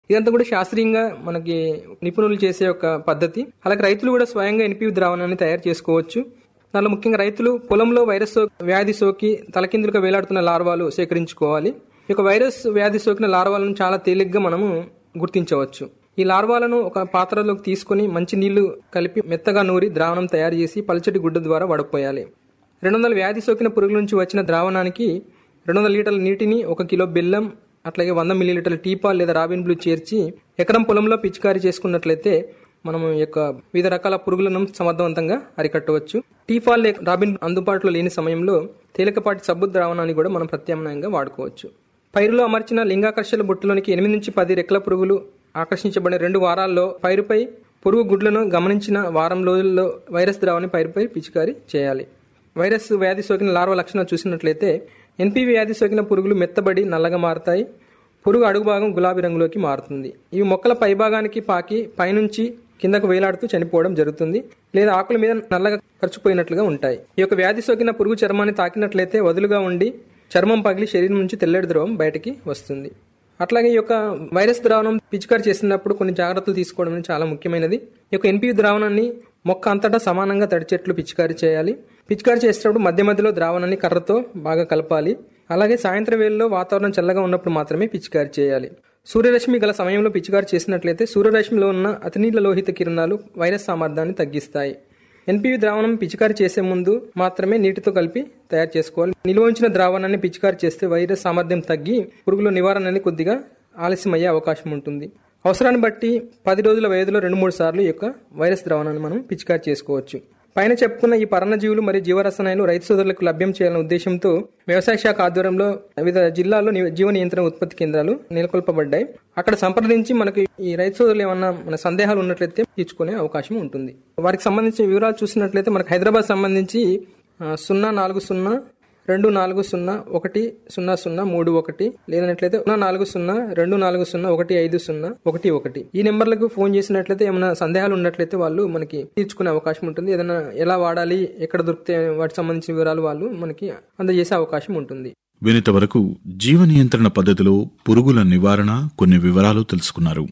ఇదంతా కూడా శాస్త్రీయంగా మనకి నిపుణులు చేసే ఒక పద్ధతి అలాగే రైతులు కూడా స్వయంగా ఎన్పివి ద్రావణాన్ని తయారు చేసుకోవచ్చు దానిలో ముఖ్యంగా రైతులు పొలంలో వైరస్ సో- వ్యాధి సోకి తలకిందులుగా వేలాడుతున్న లార్వాలు సేకరించుకోవాలి ఈ యొక్క వైరస్ వ్యాధి సోకిన లార్వాలను చాలా తేలిగ్గా మనము గుర్తించవచ్చు ఈ లార్వాలను ఒక పాత్రలోకి తీసుకొని మంచి నీళ్లు కలిపి మెత్తగా నూరి ద్రావణం తయారు చేసి పల్చటి గుడ్డ ద్వారా వడపోయాలి రెండు వందల వ్యాధి సోకిన పురుగుల నుంచి వచ్చిన ద్రావణానికి రెండు వందల లీటర్ల నీటిని ఒక కిలో బెల్లం అట్లాగే వంద మిల్లీలీటర్ల టీపాల్ లేదా రాబిన్ బ్లూ చేర్చి ఎకరం పొలంలో పిచికారీ చేసుకున్నట్లయితే మనం ఈ యొక్క వివిధ రకాల పురుగులను సమర్థవంతంగా అరికట్టవచ్చు టీఫాల్ లేక రాబిన్ అందుబాటులో లేని సమయంలో తేలికపాటి సబ్బు ద్రావణాన్ని కూడా మనం ప్రత్యామ్నాయంగా వాడుకోవచ్చు పైరులో అమర్చిన లింగాకర్షల బుట్టలోనికి ఎనిమిది నుంచి పది రెక్కల పురుగులు ఆకర్షించబడిన రెండు వారాల్లో పైరుపై పురుగు గుడ్లను గమనించిన వారం రోజుల్లో వైరస్ ద్రావాన్ని పైరుపై పిచికారీ చేయాలి వైరస్ వ్యాధి సోకిన లార్వా లక్షణాలు చూసినట్లయితే ఎన్పీవీ వ్యాధి సోకిన పురుగులు మెత్తబడి నల్లగా మారతాయి పురుగు అడుగు భాగం గులాబీ రంగులోకి మారుతుంది ఇవి మొక్కల పైభాగానికి పాకి పైనుంచి కిందకు వేలాడుతూ చనిపోవడం జరుగుతుంది లేదా ఆకుల మీద నల్లగా ఖర్చుపోయినట్లుగా ఉంటాయి ఈ యొక్క వ్యాధి సోకిన పురుగు చర్మాన్ని తాకినట్లయితే వదులుగా ఉండి చర్మం పగిలి శరీరం నుంచి తెల్లటి ద్రవం బయటికి వస్తుంది అట్లాగే ఈ యొక్క వైరస్ ద్రావణం పిచికారి చేసినప్పుడు కొన్ని జాగ్రత్తలు తీసుకోవడం అనేది చాలా ముఖ్యమైనది ఈ యొక్క ఎన్పి ద్రావణాన్ని మొక్క అంతటా సమానంగా తడిచెట్లు పిచికారి చేయాలి పిచికారి చేసేటప్పుడు మధ్య మధ్యలో ద్రావణాన్ని కర్రతో బాగా కలపాలి అలాగే సాయంత్రం వేళలో వాతావరణం చల్లగా ఉన్నప్పుడు మాత్రమే పిచికారి చేయాలి సూర్యరశ్మి గల సమయంలో పిచికారి చేసినట్లయితే సూర్యరశ్మిలో ఉన్న అతినీల లోహిత కిరణాలు వైరస్ సామర్థ్యాన్ని తగ్గిస్తాయి ఎన్పివి ద్రావణం పిచికారి చేసే ముందు మాత్రమే నీటితో కలిపి తయారు చేసుకోవాలి నిల్వ ఉంచిన ద్రావణాన్ని పిచికారి చేస్తే వైరస్ సామర్థ్యం తగ్గి పురుగుల నివారణ అనేది కొద్దిగా ఆలస్యం అయ్యే అవకాశం ఉంటుంది అవసరాన్ని బట్టి పది రోజుల వ్యవధిలో రెండు మూడు సార్లు ఈ యొక్క వైరస్ ద్రావణాన్ని మనం పిచికారి చేసుకోవచ్చు పైన చెప్పుకున్న ఈ పర్ణజీవులు మరియు జీవరసాయనాలు రైతు సోదరులకు లభ్యం చేయాలనే ఉద్దేశంతో వ్యవసాయ శాఖ ఆధ్వర్యంలో వివిధ జిల్లాల్లో ని- జీవ నియంత్రణ ఉత్పత్తి కేంద్రాలు నెలకొల్పబడ్డాయి అక్కడ సంప్రదించి మనకు ఈ రైతు సోదరులు ఏమన్నా మన సందేహాలు ఉన్నట్లయితే తీర్చుకునే అవకాశం ఉంటుంది వారికి సంబంధించిన వివరాలు చూసినట్లయితే మనకు హైదరాబాద్ సంబంధించి ఆ, సున్నా నాలుగు సున్నా రెండు నాలుగు సున్నా ఒకటి సున్నా సున్నా మూడు ఒకటి లేనట్లయితే సున్నా నాలుగు సున్నా రెండు నాలుగు సున్నా ఒకటి ఐదు సున్నా ఒకటి ఒకటి ఈ నెంబర్లకు ఫోన్ చేసినట్లయితే ఏమైనా సందేహాలు ఉన్నట్లయితే వాళ్ళు మనకి తీర్చుకునే అవకాశం ఉంటుంది ఏదైనా ఎలా వాడాలి ఎక్కడ దొరికితే వాటికి సంబంధించిన వివరాలు వాళ్ళు మనకి అందజేసే అవకాశం ఉంటుంది వినిత వరకు జీవ నియంత్రణ పద్ధతిలో పురుగుల నివారణ కొన్ని వివరాలు తెలుసుకున్నారు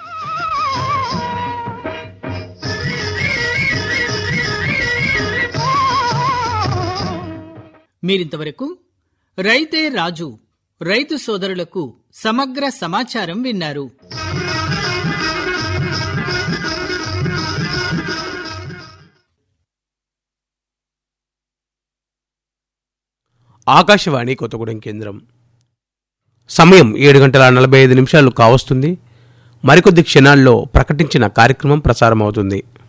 మీరింతవరకు రైతే రాజు రైతు సోదరులకు సమగ్ర సమాచారం విన్నారు ఆకాశవాణి కొత్తగూడెం కేంద్రం సమయం ఏడు గంటల నలభై ఐదు నిమిషాలు కావస్తుంది మరికొద్ది క్షణాల్లో ప్రకటించిన కార్యక్రమం ప్రసారమవుతుంది